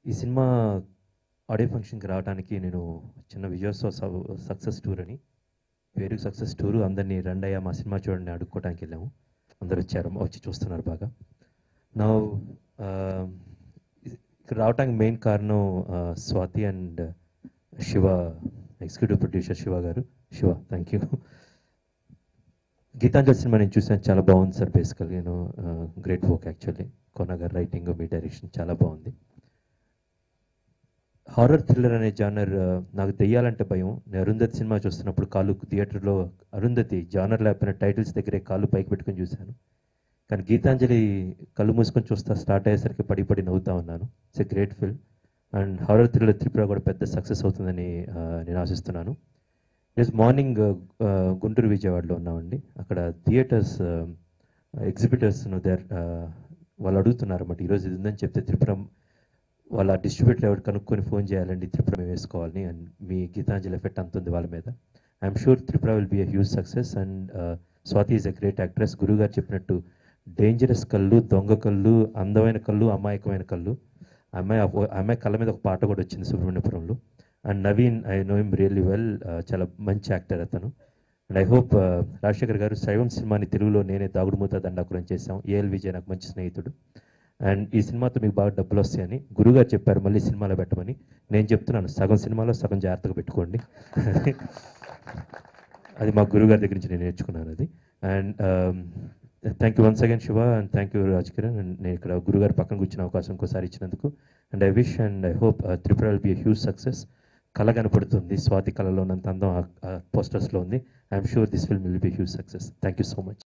ఈ cinema audio ఫంక్షన్కి రావడానికి నేను చిన్న విజయోత్సవ సక్సెస్ టూర్ అని పేరు సక్సెస్ టూర్ అందరినీ రండయ్య మా సినిమా చూడండి అడుక్కోవడానికి వెళ్ళాము అందరు వచ్చారు వచ్చి చూస్తున్నారు బాగా నా ఇక్కడ రావడానికి మెయిన్ కారణం ఆ, Swati and Shiva executive producer Shiva గారు Shiva thank you Gitanjali cinema నేను చూసాను చాలా బాగుంది సార్ బేసికల్ నేను గ్రేట్ వర్క్ యాక్చువల్లీ కోన గారి రైటింగ్ మీ డైరెక్షన్ చాలా బాగుంది హారర్ థ్రిల్లర్ అనే జానర్ నాకు దెయ్యాలంటే భయం నేను అరుంధతి సినిమా చూస్తున్నప్పుడు కాలు థియేటర్లో అరుంధతి జానర్ లేకపోయిన టైటిల్స్ దగ్గరే కాళ్ళు పైకి పెట్టుకొని చూశాను కానీ గీతాంజలి కళ్ళు మూసుకొని చూస్తా స్టార్ట్ అయ్యేసరికి పడి పడి నవ్వుతా ఉన్నాను it's a great film and horror thriller Tripura కూడా పెద్ద సక్సెస్ అవుతుందని ఆ, నేను ఆశిస్తున్నాను ఈరోజు మార్నింగ్ గుంటూరు విజయవాడలో ఉన్నామండి అక్కడ థియేటర్స్ ఎగ్జిబిటర్స్ దేర్ వాళ్ళు అడుగుతున్నారు అన్నమాట ఈరోజు ఇది ఉందని చెప్తే త్రిపుర వాళ్ళ డిస్ట్రిబ్యూటర్ ఎవరు కనుక్కొని ఫోన్ చేయాలండి త్రిపుర మేము వేసుకోవాలని అండ్ మీ గీతాంజలి ఎఫెక్ట్ అంత ఉంది వాళ్ళ మీద I'm sure Tripura will be a huge success and Swati is a great actress గురువు గారు చెప్పినట్టు డేంజరస్ కళ్ళు దొంగ కళ్ళు అందమైన కళ్ళు అమాయకమైన కళ్ళు అమ్మాయి ఆ అమ్మాయి కళ్ళ మీద ఒక పాట కూడా వచ్చింది సుబ్రహ్మణ్యపురంలో and Naveen I know him really well చాలా మంచి యాక్టర్ అతను అండ్ ఐ హోప్ రాజశేఖర్ గారు శైవం సినిమాని తెలుగులో నేనే దాగుడుమూత దండాకురం చేశాం ఏఎల్ విజయ్ నాకు మంచి స్నేహితుడు అండ్ ఈ సినిమాతో మీకు బాగా డబ్బులు వస్తాయని గురుగారు చెప్పారు మళ్ళీ సినిమాలో పెట్టమని నేను చెప్తున్నాను సగం సినిమాలో సగం జాగ్రత్తగా పెట్టుకోండి అది మా గురుగారి దగ్గర నుంచి నేను నేర్చుకున్నాను అది and thank you once again Shiva and thank you Raj Kiran and నేను ఇక్కడ గురుగారి పక్కన కూర్చున్న అవకాశం ఇంకోసారి ఇచ్చినందుకు and I wish and I hope Tripura will be huge success కళ కనపడుతుంది స్వాతి కళలో ఉన్నంత అందం ఆ పోస్టర్స్లో ఉంది I'm sure this film will be huge success thank you so much